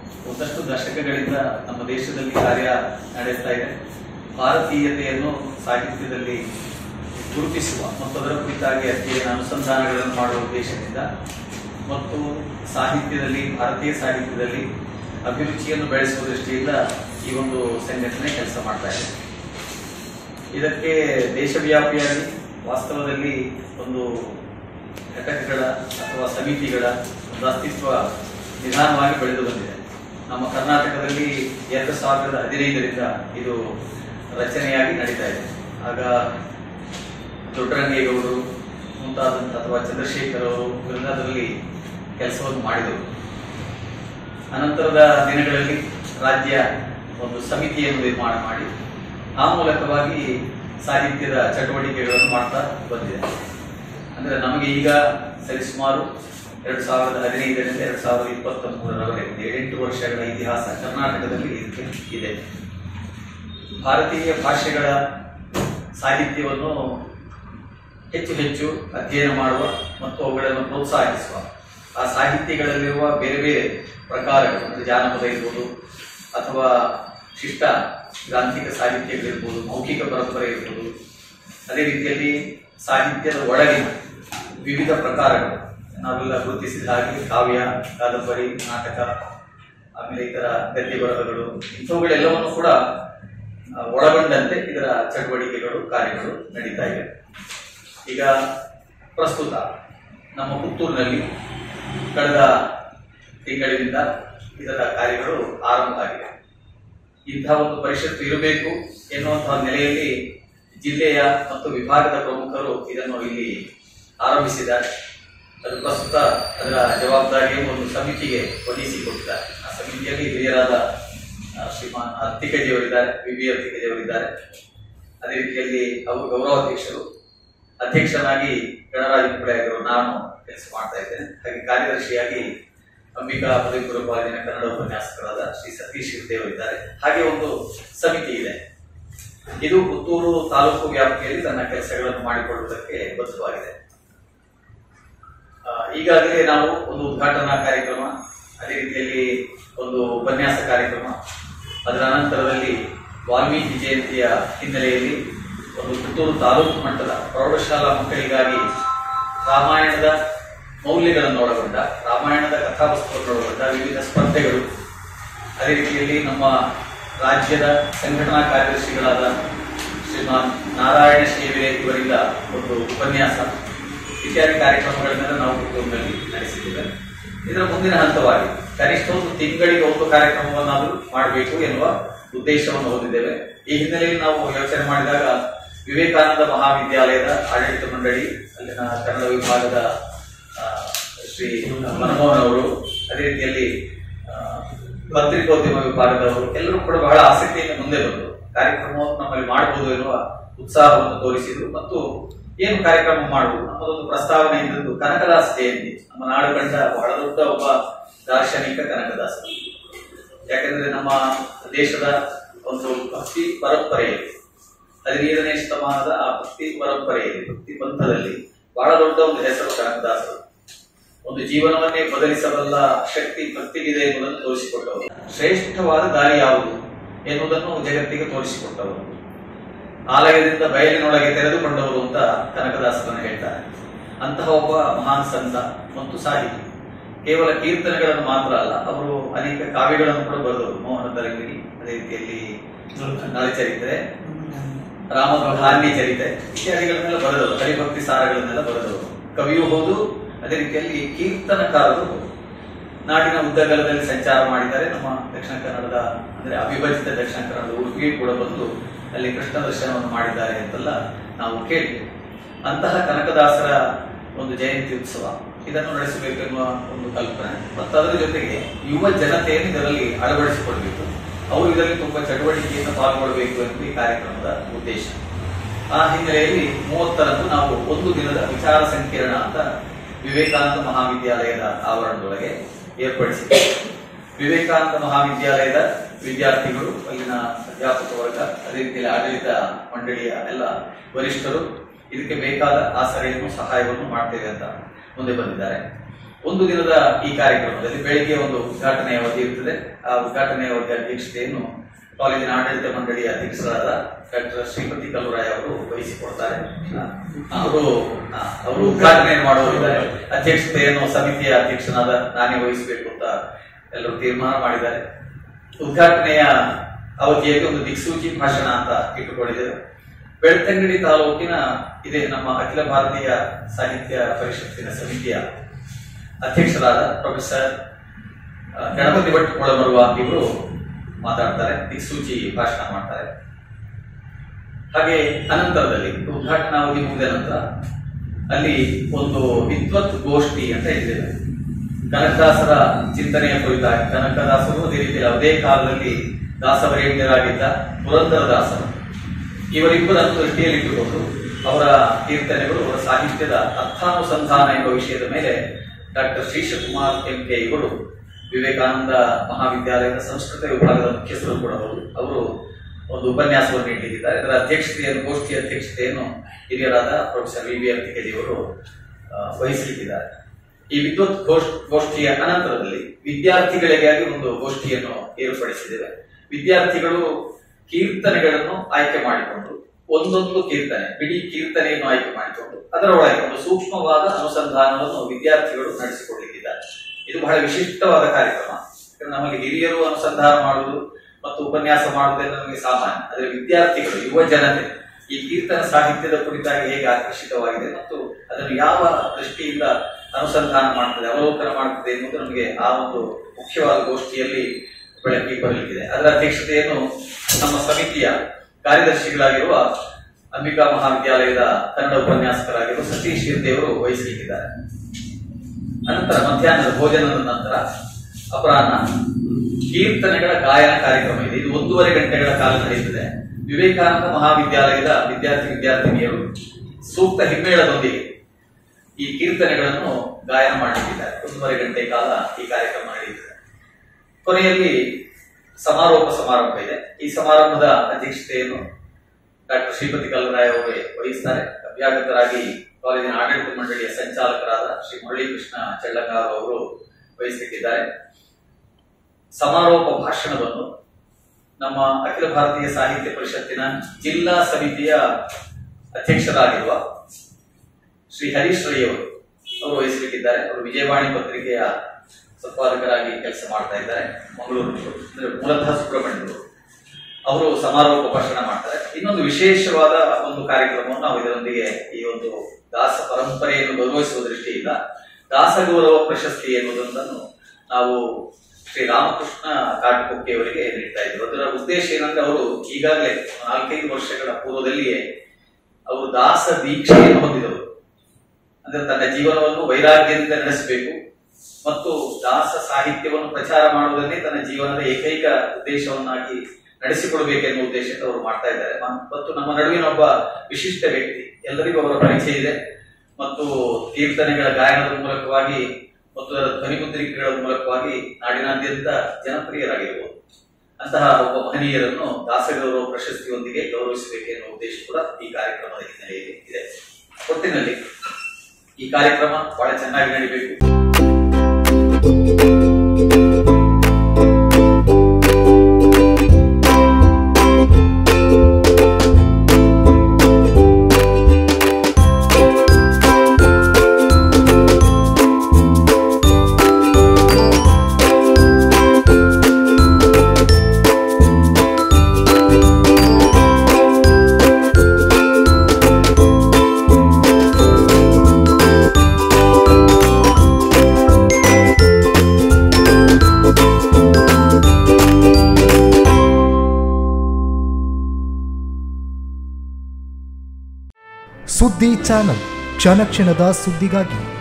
ಒಂದಷ್ಟು ದಶಕಗಳಿಂದ ನಮ್ಮ ದೇಶದಲ್ಲಿ ಕಾರ್ಯ ನಡೆಸ್ತಾ ಇದೆ ಭಾರತೀಯತೆಯನ್ನು ಸಾಹಿತ್ಯದಲ್ಲಿ ಗುರುತಿಸುವ ಮತ್ತು ಅದರ ಕುರಿತಾಗಿ ಅಧ್ಯಯನ ಅನುಸಂಧಾನಗಳನ್ನು ಮಾಡುವ ಉದ್ದೇಶದಿಂದ ಮತ್ತು ಸಾಹಿತ್ಯದಲ್ಲಿ ಭಾರತೀಯ ಸಾಹಿತ್ಯದಲ್ಲಿ ಅಭಿರುಚಿಯನ್ನು ಬೆಳೆಸುವ ದೃಷ್ಟಿಯಿಂದ ಈ ಒಂದು ಸಂಘಟನೆ ಕೆಲಸ ಮಾಡ್ತಾ ಇದೆ ಇದಕ್ಕೆ ದೇಶವ್ಯಾಪಿಯಾಗಿ ವಾಸ್ತವದಲ್ಲಿ ಒಂದು ಘಟಕಗಳ ಅಥವಾ ಸಮಿತಿಗಳ ಒಂದು ಅಸ್ತಿತ್ವ ನಿಧಾನವಾಗಿ ಬೆಳೆದು ಬಂದಿದೆ ನಮ್ಮ ಕರ್ನಾಟಕದಲ್ಲಿ ಎರಡು ಸಾವಿರದ ಹದಿನೈದರಿಂದ ಇದು ರಚನೆಯಾಗಿ ನಡೀತಾ ಇದೆ ಆಗ ದೊಡ್ಡರಂಗೇಗೌಡರು ಮುಂತಾದಂಥ ಅಥವಾ ಚಂದ್ರಶೇಖರ್ ಅವರು ಇವರೆಲ್ಲ ಅದರಲ್ಲಿ ಕೆಲಸವನ್ನು ಮಾಡಿದರು ಅನಂತರದ ದಿನಗಳಲ್ಲಿ ರಾಜ್ಯ ಒಂದು ಸಮಿತಿಯನ್ನು ನಿರ್ಮಾಣ ಮಾಡಿ ಆ ಮೂಲಕವಾಗಿ ಸಾಹಿತ್ಯದ ಚಟುವಟಿಕೆಗಳನ್ನು ಮಾಡ್ತಾ ಬಂದಿದೆ ಅಂದ್ರೆ ನಮಗೆ ಈಗ ಸರಿಸುಮಾರು ಎರಡ್ ಸಾವಿರದ ಹದಿನೈದರಿಂದ ಎರಡ್ ಸಾವಿರದ ಇಪ್ಪತ್ತ ಮೂರರವರೆಗೆ ಏಳೆಂಟು ವರ್ಷಗಳ ಇತಿಹಾಸ ಕರ್ನಾಟಕದಲ್ಲಿ ಇದಕ್ಕೆ ಇದೆ ಭಾರತೀಯ ಭಾಷೆಗಳ ಸಾಹಿತ್ಯವನ್ನು ಹೆಚ್ಚು ಹೆಚ್ಚು ಅಧ್ಯಯನ ಮಾಡುವ ಮತ್ತು ಅವುಗಳನ್ನು ಪ್ರೋತ್ಸಾಹಿಸುವ ಆ ಸಾಹಿತ್ಯಗಳಲ್ಲಿರುವ ಬೇರೆ ಬೇರೆ ಪ್ರಕಾರಗಳು ಅಂದರೆ ಜಾನಪದ ಇರ್ಬೋದು ಅಥವಾ ಶಿಷ್ಟ ಗ್ರಾಂಥಿಕ ಸಾಹಿತ್ಯಗಳಿರ್ಬೋದು ಮೌಖಿಕ ಪರಂಪರೆ ಇರ್ಬೋದು ಅದೇ ರೀತಿಯಲ್ಲಿ ಸಾಹಿತ್ಯದ ಒಳಗಿನ ವಿವಿಧ ಪ್ರಕಾರಗಳು ನಾವೆಲ್ಲ ಗುರುತಿಸಿದ ಹಾಗೆ ಕಾವ್ಯ ಕಾದಂಬರಿ ನಾಟಕ ಆಮೇಲೆ ಇತರ ಗದ್ಯ ಬರಹಗಳು ಇಂಥವುಗಳೆಲ್ಲವನ್ನು ಕೂಡ ಆ, ಒಳಗೊಂಡಂತೆ ಇದರ ಚಟುವಟಿಕೆಗಳು ಕಾರ್ಯಗಳು ನಡೀತಾ ಇವೆ ಈಗ ಪ್ರಸ್ತುತ ನಮ್ಮ ಪುತ್ತೂರಿನಲ್ಲಿ ಕಳೆದ ತಿಂಗಳಿನಿಂದ ಇದರ ಕಾರ್ಯಗಳು ಆರಂಭ ಆಗಿದೆ ಇಂತಹ ಒಂದು ಪರಿಷತ್ತು ಇರಬೇಕು ಎನ್ನುವಂತಹ ನೆಲೆಯಲ್ಲಿ ಜಿಲ್ಲೆಯ ಮತ್ತು ವಿಭಾಗದ ಪ್ರಮುಖರು ಇದನ್ನು ಇಲ್ಲಿ ಆರಂಭಿಸಿದ್ದಾರೆ ಅದು ಪ್ರಸ್ತುತ ಅದರ ಜವಾಬ್ದಾರಿಯನ್ನು ಒಂದು ಸಮಿತಿಗೆ ವಹಿಸಿಕೊಟ್ಟಿದ್ದಾರೆ ಆ ಸಮಿತಿಯಲ್ಲಿ ಹಿರಿಯರಾದ ಆ, ಶ್ರೀಮಾನ್ ಅತ್ತಿಕಜಿಯವರಿದ್ದಾರೆ ವಿ ಬಿ ಅತ್ತಿಕಜಿಯವರಿದ್ದಾರೆ ಅದೇ ರೀತಿಯಲ್ಲಿ ಅವರು ಗೌರವಾಧ್ಯಕ್ಷರು ಅಧ್ಯಕ್ಷನಾಗಿ ಗಣರಾಜ ಕುಳೆಯವರು ನಾನು ಕೆಲಸ ಮಾಡ್ತಾ ಇದ್ದೇನೆ ಹಾಗೆ ಕಾರ್ಯದರ್ಶಿಯಾಗಿ ಅಂಬಿಕಾ ಪದವಿ ಪೂರ್ವ ಕಾಲೇಜಿನ ಕನ್ನಡ ಉಪನ್ಯಾಸಕರಾದ ಶ್ರೀ ಸತೀಶ್ ಇದ್ದಾರೆ ಹಾಗೆ ಒಂದು ಸಮಿತಿ ಇದೆ ಇದು ಪುತ್ತೂರು ತಾಲೂಕು ವ್ಯಾಪ್ತಿಯಲ್ಲಿ ತನ್ನ ಕೆಲಸಗಳನ್ನು ಮಾಡಿಕೊಳ್ಳುವುದಕ್ಕೆ ಬದ್ಧವಾಗಿದೆ ಆ, ಈಗಾಗಲೇ ನಾವು ಒಂದು ಉದ್ಘಾಟನಾ ಕಾರ್ಯಕ್ರಮ ಅದೇ ರೀತಿಯಲ್ಲಿ ಒಂದು ಉಪನ್ಯಾಸ ಕಾರ್ಯಕ್ರಮ ಅದರ ಅನಂತರದಲ್ಲಿ ವಾಲ್ಮೀಕಿ ಜಯಂತಿಯ ಹಿನ್ನೆಲೆಯಲ್ಲಿ ಒಂದು ಪುತ್ತೂರು ತಾಲೂಕು ಮಟ್ಟದ ಪ್ರೌಢಶಾಲಾ ಮಕ್ಕಳಿಗಾಗಿ ರಾಮಾಯಣದ ಮೌಲ್ಯಗಳನ್ನು ಒಳಗೊಂಡ ರಾಮಾಯಣದ ಕಥಾವಸ್ತುವನ್ನು ಒಳಗೊಂಡ ವಿವಿಧ ಸ್ಪರ್ಧೆಗಳು ಅದೇ ರೀತಿಯಲ್ಲಿ ನಮ್ಮ ರಾಜ್ಯದ ಸಂಘಟನಾ ಕಾರ್ಯದರ್ಶಿಗಳಾದ ಶ್ರೀಮಾನ್ ನಾರಾಯಣ ಶೇವಿರೆ ಇವರಿಂದ ಒಂದು ಉಪನ್ಯಾಸ ಇತ್ಯಾದಿ ಕಾರ್ಯಕ್ರಮಗಳನ್ನೆಲ್ಲ ನಾವು ಪುತ್ತೂರಿನಲ್ಲಿ ನಡೆಸಿದ್ದೇವೆ ಇದರ ಮುಂದಿನ ಹಂತವಾಗಿ ಕನಿಷ್ಠ ಒಂದು ತಿಂಗಳಿಗೆ ಒಂದು ಕಾರ್ಯಕ್ರಮವನ್ನಾದರೂ ಮಾಡಬೇಕು ಎನ್ನುವ ಉದ್ದೇಶವನ್ನು ಹೊಂದಿದ್ದೇವೆ ಈ ಹಿನ್ನೆಲೆಯಲ್ಲಿ ನಾವು ಯೋಚನೆ ಮಾಡಿದಾಗ ವಿವೇಕಾನಂದ ಮಹಾವಿದ್ಯಾಲಯದ ಆಡಳಿತ ಮಂಡಳಿ ಅಲ್ಲಿನ ಕನ್ನಡ ವಿಭಾಗದ ಆ, ಶ್ರೀ ಮನಮೋಹನ್ ಅವರು ಅದೇ ರೀತಿಯಲ್ಲಿ ಆ, ಪತ್ರಿಕೋದ್ಯಮ ವಿಭಾಗದವರು ಎಲ್ಲರೂ ಕೂಡ ಬಹಳ ಆಸಕ್ತಿಯಿಂದ ಮುಂದೆ ಬಂದರು ಕಾರ್ಯಕ್ರಮವನ್ನು ನಮ್ಮಲ್ಲಿ ಮಾಡಬಹುದು ಎನ್ನುವ ಉತ್ಸಾಹವನ್ನು ತೋರಿಸಿದರು ಮತ್ತು ಏನು ಕಾರ್ಯಕ್ರಮ ಮಾಡುವುದು ನಮ್ಮದೊಂದು ಪ್ರಸ್ತಾವನೆ ಇದ್ದದ್ದು ಕನಕದಾಸ ಜಯಂತಿ ನಮ್ಮ ನಾಡು ಕಂಡ ಬಹಳ ದೊಡ್ಡ ಒಬ್ಬ ದಾರ್ಶನಿಕ ಕನಕದಾಸ ಯಾಕಂದ್ರೆ ನಮ್ಮ ದೇಶದ ಒಂದು ಭಕ್ತಿ ಪರಂಪರೆಯಲ್ಲಿ ಹದಿನೈದನೇ ಶತಮಾನದ ಆ ಭಕ್ತಿ ಪರಂಪರೆಯಲ್ಲಿ ಭಕ್ತಿ ಪಂಥದಲ್ಲಿ ಬಹಳ ದೊಡ್ಡ ಒಂದು ಹೆಸರು ಕನಕದಾಸರು ಒಂದು ಜೀವನವನ್ನೇ ಬದಲಿಸಬಲ್ಲ ಶಕ್ತಿ ಭಕ್ತಿಗಿದೆ ಎನ್ನುವುದನ್ನು ತೋರಿಸಿಕೊಟ್ಟವರು ಶ್ರೇಷ್ಠವಾದ ದಾರಿ ಯಾವುದು ಎನ್ನುವುದನ್ನು ಜಗತ್ತಿಗೆ ತೋರಿಸಿಕೊಟ್ಟವರು ಆಲಯದಿಂದ ಬಯಲಿನೊಳಗೆ ತೆರೆದುಕೊಂಡವರು ಅಂತ ಕನಕದಾಸರನ್ನು ಹೇಳ್ತಾರೆ ಅಂತಹ ಒಬ್ಬ ಮಹಾನ್ ಸಂತ ಮತ್ತು ಸಾಹಿತಿ ಕೇವಲ ಕೀರ್ತನೆಗಳನ್ನು ಮಾತ್ರ ಅಲ್ಲ ಅವರು ಅನೇಕ ಕಾವ್ಯಗಳನ್ನು ಕೂಡ ಬರೆದವರು ಮೋಹನ ತರಂಗಿಣಿ ಅದೇ ರೀತಿಯಲ್ಲಿ ನಳಚರಿತ್ರೆ ರಾಮಧಾನ್ಯ ಚರಿತೆ ಇತ್ಯಾದಿಗಳನ್ನೆಲ್ಲ ಬರೆದವರು ಹರಿಭಕ್ತಿ ಸಾರಗಳನ್ನೆಲ್ಲ ಬರೆದವರು ಕವಿಯೂ ಹೌದು ಅದೇ ರೀತಿಯಲ್ಲಿ ಕೀರ್ತನಕಾರರು ಹೌದು ನಾಡಿನ ಉದ್ದಗಲದಲ್ಲಿ ಸಂಚಾರ ಮಾಡಿದ್ದಾರೆ ನಮ್ಮ ದಕ್ಷಿಣ ಕನ್ನಡದ ಅಂದ್ರೆ ಅವಿಭಜಿತ ದಕ್ಷಿಣ ಕನ್ನಡದ ಉಡುಪಿಗೆ ಕೂಡ ಬಂದು ಅಲ್ಲಿ ಕೃಷ್ಣ ದರ್ಶನವನ್ನು ಮಾಡಿದ್ದಾರೆ ಅಂತೆಲ್ಲ ನಾವು ಕೇಳಿದ್ದೇವೆ ಅಂತಹ ಕನಕದಾಸರ ಒಂದು ಜಯಂತಿ ಉತ್ಸವ ಇದನ್ನು ನಡೆಸಬೇಕೆನ್ನುವ ಒಂದು ಕಲ್ಪನೆ ಮತ್ತು ಅದರ ಜೊತೆಗೆ ಯುವ ಜನತೆಯನ್ನು ಇದರಲ್ಲಿ ಅಳವಡಿಸಿಕೊಳ್ಬೇಕು ಅವರು ಇದರಲ್ಲಿ ತುಂಬಾ ಚಟುವಟಿಕೆಯಿಂದ ಪಾಲ್ಗೊಳ್ಳಬೇಕು ಎನ್ನುವುದು ಈ ಕಾರ್ಯಕ್ರಮದ ಉದ್ದೇಶ ಆ ಹಿನ್ನೆಲೆಯಲ್ಲಿ ಮೂವತ್ತರಂದು ನಾವು ಒಂದು ದಿನದ ವಿಚಾರ ಸಂಕಿರಣ ಅಂತ ವಿವೇಕಾನಂದ ಮಹಾವಿದ್ಯಾಲಯದ ಆವರಣದೊಳಗೆ ಏರ್ಪಡಿಸಿದ್ದೇವೆ ವಿವೇಕಾನಂದ ಮಹಾವಿದ್ಯಾಲಯದ ವಿದ್ಯಾರ್ಥಿಗಳು ಅಲ್ಲಿನ ಅಧ್ಯಾಪಕ ವರ್ಗ ಅದೇ ರೀತಿಯಲ್ಲಿ ಆಡಳಿತ ಮಂಡಳಿಯ ಎಲ್ಲ ವರಿಷ್ಠರು ಇದಕ್ಕೆ ಬೇಕಾದ ಆಸರೆಯನ್ನು ಸಹಾಯವನ್ನು ಮಾಡ್ತೇವೆ ಅಂತ ಮುಂದೆ ಬಂದಿದ್ದಾರೆ ಒಂದು ದಿನದ ಈ ಕಾರ್ಯಕ್ರಮದಲ್ಲಿ ಬೆಳಿಗ್ಗೆ ಒಂದು ಉದ್ಘಾಟನೆಯ ಅವಧಿ ಇರ್ತದೆ ಆ ಉದ್ಘಾಟನೆಯ ಅವಧಿ ಅಧ್ಯಕ್ಷತೆಯನ್ನು ಕಾಲೇಜಿನ ಆಡಳಿತ ಮಂಡಳಿಯ ಅಧ್ಯಕ್ಷರಾದ ಡಾಕ್ಟರ್ ಶ್ರೀಪತಿ ಕಲ್ಲುರಾಯ್ ಅವರು ವಹಿಸಿಕೊಡ್ತಾರೆ ಆ, ಅವರು ಆ, ಅವರು ಉದ್ಘಾಟನೆ ಮಾಡುವವರಿದ್ದಾರೆ ಅಧ್ಯಕ್ಷತೆಯನ್ನು ಸಮಿತಿಯ ಅಧ್ಯಕ್ಷನಾದ ನಾನೇ ವಹಿಸಬೇಕು ಅಂತ ಎಲ್ಲರೂ ತೀರ್ಮಾನ ಮಾಡಿದ್ದಾರೆ ಉದ್ಘಾಟನೆಯ ಅವಧಿಯಲ್ಲಿ ಒಂದು ದಿಕ್ಸೂಚಿ ಭಾಷಣ ಅಂತ ಇಟ್ಟುಕೊಂಡಿದ್ದೇವೆ ಬೆಳ್ತಂಗಡಿ ತಾಲೂಕಿನ ಇದೆ ನಮ್ಮ ಅಖಿಲ ಭಾರತೀಯ ಸಾಹಿತ್ಯ ಪರಿಷತ್ತಿನ ಸಮಿತಿಯ ಅಧ್ಯಕ್ಷರಾದ ಪ್ರೊಫೆಸರ್ ಆ, ಗಣಪತಿ ಭಟ್ ಒಳಬರುವ ಇವರು ಮಾತಾಡ್ತಾರೆ ದಿಕ್ಸೂಚಿ ಭಾಷಣ ಮಾಡ್ತಾರೆ ಹಾಗೆ ಅನಂತರದಲ್ಲಿ ಉದ್ಘಾಟನಾ ಅವಧಿ ಮುಗಿದ ನಂತರ ಅಲ್ಲಿ ಒಂದು ವಿದ್ವತ್ ಗೋಷ್ಠಿ ಅಂತ ಇದ್ದೇವೆ ಕನಕದಾಸರ ಚಿಂತನೆಯ ಕುರಿತಾಗಿ ಕನಕದಾಸರು ಅದೇ ರೀತಿ ಅದೇ ಕಾಲದಲ್ಲಿ ದಾಸವರೇಣ್ಯರಾಗಿದ್ದ ಪುರಂದರದಾಸರು ಇವರಿಬ್ಬರನ್ನು ದೃಷ್ಟಿಯಲ್ಲಿಟ್ಟುಕೊಂಡು ಅವರ ಕೀರ್ತನೆಗಳು ಅವರ ಸಾಹಿತ್ಯದ ಅರ್ಥಾನುಸಂಧಾನ ಎಂಬ ವಿಷಯದ ಮೇಲೆ ಡಾಕ್ಟರ್ ಶ್ರೀಶಕುಮಾರ್ ಎಂ ಕೆ ಇವರು ವಿವೇಕಾನಂದ ಮಹಾವಿದ್ಯಾಲಯದ ಸಂಸ್ಕೃತ ವಿಭಾಗದ ಮುಖ್ಯಸ್ಥರು ಕೂಡ ಅವರು ಅವರು ಒಂದು ಉಪನ್ಯಾಸವನ್ನು ನೀಡಲಿದ್ದಾರೆ ಅದರ ಅಧ್ಯಕ್ಷತೆಯನ್ನು ಗೋಷ್ಠಿ ಅಧ್ಯಕ್ಷತೆಯನ್ನು ಹಿರಿಯರಾದ ಪ್ರೊಫೆಸರ್ ವಿ ಬಿ ಅವರು ವಹಿಸಲಿಕ್ಕಿದ್ದಾರೆ ಈ ವಿದ್ವತ್ ಗೋಷ್ಠ ಗೋಷ್ಠಿಯ ಅನಂತರದಲ್ಲಿ ವಿದ್ಯಾರ್ಥಿಗಳಿಗಾಗಿ ಒಂದು ಗೋಷ್ಠಿಯನ್ನು ಏರ್ಪಡಿಸಿದ್ದೇವೆ ವಿದ್ಯಾರ್ಥಿಗಳು ಕೀರ್ತನೆಗಳನ್ನು ಆಯ್ಕೆ ಮಾಡಿಕೊಂಡು ಒಂದೊಂದು ಕೀರ್ತನೆ ಇಡೀ ಕೀರ್ತನೆಯನ್ನು ಆಯ್ಕೆ ಮಾಡಿಕೊಂಡು ಅದರ ಒಳಗೆ ಒಂದು ಸೂಕ್ಷ್ಮವಾದ ಅನುಸಂಧಾನವನ್ನು ವಿದ್ಯಾರ್ಥಿಗಳು ನಡೆಸಿಕೊಳ್ಳಲಿಕ್ಕಿದ್ದಾರೆ ಇದು ಬಹಳ ವಿಶಿಷ್ಟವಾದ ಕಾರ್ಯಕ್ರಮ ಯಾಕಂದ್ರೆ ನಮಗೆ ಹಿರಿಯರು ಅನುಸಂಧಾನ ಮಾಡುವುದು ಮತ್ತು ಉಪನ್ಯಾಸ ಮಾಡುವುದೆಲ್ಲ ನಮಗೆ ಸಾಮಾನ್ಯ ಆದರೆ ವಿದ್ಯಾರ್ಥಿಗಳು ಯುವ ಜನತೆ ಈ ಕೀರ್ತನ ಸಾಹಿತ್ಯದ ಕುರಿತಾಗಿ ಹೇಗೆ ಆಕರ್ಷಿತವಾಗಿದೆ ಮತ್ತು ಅದನ್ನು ಯಾವ ದೃಷ್ಟಿಯಿಂದ ಅನುಸಂಧಾನ ಮಾಡ್ತದೆ ಅವಲೋಕನ ಮಾಡ್ತದೆ ಎನ್ನುವುದು ನಮಗೆ ಆ ಒಂದು ಮುಖ್ಯವಾದ ಗೋಷ್ಠಿಯಲ್ಲಿ ಬೆಳಕಿಗೆ ಬರಲಿಕ್ಕಿದೆ ಅದರ ಅಧ್ಯಕ್ಷತೆಯನ್ನು ನಮ್ಮ ಸಮಿತಿಯ ಕಾರ್ಯದರ್ಶಿಗಳಾಗಿರುವ ಅಂಬಿಕಾ ಮಹಾವಿದ್ಯಾಲಯದ ಕನ್ನಡ ಉಪನ್ಯಾಸಕರಾಗಿರುವ ಸತೀಶ್ ಶಿರ್ದೇವರು ವಹಿಸಲಿಕ್ಕಿದ್ದಾರೆ ಅನಂತರ ಮಧ್ಯಾಹ್ನದ ಭೋಜನದ ನಂತರ ಅಪರಾಹ್ನ ಕೀರ್ತನೆಗಳ ಗಾಯನ ಕಾರ್ಯಕ್ರಮ ಇದೆ ಇದು ಒಂದೂವರೆ ಗಂಟೆಗಳ ಕಾಲ ನಡೆಯುತ್ತದೆ ವಿವೇಕಾನಂದ ಮಹಾವಿದ್ಯಾಲಯದ ವಿದ್ಯಾರ್ಥಿ ವಿದ್ಯಾರ್ಥಿನಿಯರು ಸೂಕ್ತ ಹಿಮ್ಮೇಳದೊಂದಿಗೆ ಈ ಕೀರ್ತನೆಗಳನ್ನು ಗಾಯನ ಮಾಡಲಿದ್ದಾರೆ ಒಂದೂವರೆ ಗಂಟೆ ಕಾಲ ಈ ಕಾರ್ಯಕ್ರಮ ನಡೆಯುತ್ತದೆ ಕೊನೆಯಲ್ಲಿ ಸಮಾರೋಪ ಸಮಾರಂಭ ಇದೆ ಈ ಸಮಾರಂಭದ ಅಧ್ಯಕ್ಷತೆಯನ್ನು ಡಾಕ್ಟರ್ ಶ್ರೀಪತಿ ಕಲ್ಲರಾಯ್ ಅವರೇ ವಹಿಸ್ತಾರೆ ಅಭ್ಯಾಗತರಾಗಿ ಕಾಲೇಜಿನ ಆಡಳಿತ ಮಂಡಳಿಯ ಸಂಚಾಲಕರಾದ ಶ್ರೀ ಮುರಳೀಕೃಷ್ಣ ಚಳ್ಳಗಾರ್ ಅವರು ವಹಿಸಲಿಕ್ಕಿದ್ದಾರೆ ಸಮಾರೋಪ ಭಾಷಣವನ್ನು ನಮ್ಮ ಅಖಿಲ ಭಾರತೀಯ ಸಾಹಿತ್ಯ ಪರಿಷತ್ತಿನ ಜಿಲ್ಲಾ ಸಮಿತಿಯ ಅಧ್ಯಕ್ಷರಾಗಿರುವ ಶ್ರೀ ಹರೀಶ್ ರೈ ಅವರು ಅವರು ವಹಿಸಲಿಕ್ಕಿದ್ದಾರೆ ಅವರು ವಿಜಯವಾಣಿ ಪತ್ರಿಕೆಯ ಸಂಪಾದಕರಾಗಿ ಕೆಲಸ ಮಾಡ್ತಾ ಇದ್ದಾರೆ ಮಂಗಳೂರು ಅಂದ್ರೆ ಮೂಲತಃ ಸುಬ್ರಹ್ಮಣ್ಯರು ಅವರು ಸಮಾರೋಪ ಭಾಷಣ ಮಾಡ್ತಾರೆ ಇನ್ನೊಂದು ವಿಶೇಷವಾದ ಒಂದು ಕಾರ್ಯಕ್ರಮವನ್ನು ನಾವು ಇದರೊಂದಿಗೆ ಈ ಒಂದು ದಾಸ ಪರಂಪರೆಯನ್ನು ಗೌರವಿಸುವ ದೃಷ್ಟಿಯಿಂದ ದಾಸಗೌರವ ಪ್ರಶಸ್ತಿ ಎನ್ನುವುದನ್ನು ನಾವು ಶ್ರೀ ರಾಮಕೃಷ್ಣ ಕಾಟುಕೊಕ್ಕೆ ಅವರಿಗೆ ನೀಡ್ತಾ ಇದ್ರು ಅದರ ಉದ್ದೇಶ ಏನಂದ್ರೆ ಅವರು ಈಗಾಗಲೇ ನಾಲ್ಕೈದು ವರ್ಷಗಳ ಪೂರ್ವದಲ್ಲಿಯೇ ಅವರು ದಾಸ ದೀಕ್ಷೆಯನ್ನು ಹೊಂದಿದವರು ಅಂದ್ರೆ ತನ್ನ ಜೀವನವನ್ನು ವೈರಾಗ್ಯದಿಂದ ನಡೆಸಬೇಕು ಮತ್ತು ದಾಸ ಸಾಹಿತ್ಯವನ್ನು ಪ್ರಚಾರ ಮಾಡುವುದನ್ನೇ ತನ್ನ ಜೀವನದ ಏಕೈಕ ಉದ್ದೇಶವನ್ನಾಗಿ ನಡೆಸಿಕೊಳ್ಬೇಕೆನ್ನುವ ಉದ್ದೇಶದಿಂದ ಅವರು ಮಾಡ್ತಾ ಇದ್ದಾರೆ ಮ- ಮತ್ತು ನಮ್ಮ ನಡುವಿನ ಒಬ್ಬ ವಿಶಿಷ್ಟ ವ್ಯಕ್ತಿ ಎಲ್ಲರಿಗೂ ಅವರ ಪರಿಚಯ ಇದೆ ಮತ್ತು ಕೀರ್ತನೆಗಳ ಗಾಯನದ ಮೂಲಕವಾಗಿ ಮತ್ತು ಅದರ ಧ್ವನಿಮುದ್ರಿಕೆಗಳ ಮೂಲಕವಾಗಿ ನಾಡಿನಾದ್ಯಂತ ಜನಪ್ರಿಯರಾಗಿರಬಹುದು ಅಂತಹ ಒಬ್ಬ ಮಹನೀಯರನ್ನು ದಾಸಗೌರವ ಪ್ರಶಸ್ತಿಯೊಂದಿಗೆ ಗೌರವಿಸಬೇಕೆನ್ನುವ ಉದ್ದೇಶ ಕೂಡ ಈ ಕಾರ್ಯಕ್ರಮದ ಹಿನ್ನೆಲೆಯಲ್ಲಿ ಇದೆ ಒಟ್ಟಿನಲ್ಲಿ ಈ ಕಾರ್ಯಕ್ರಮ ಬಹಳ ಚೆನ್ನಾಗಿ ನಡೀಬೇಕು ಸುದ್ದಿ ಚಾನಲ್ ಕ್ಷಣ ಕ್ಷಣದ ಸುದ್ದಿಗಾಗಿ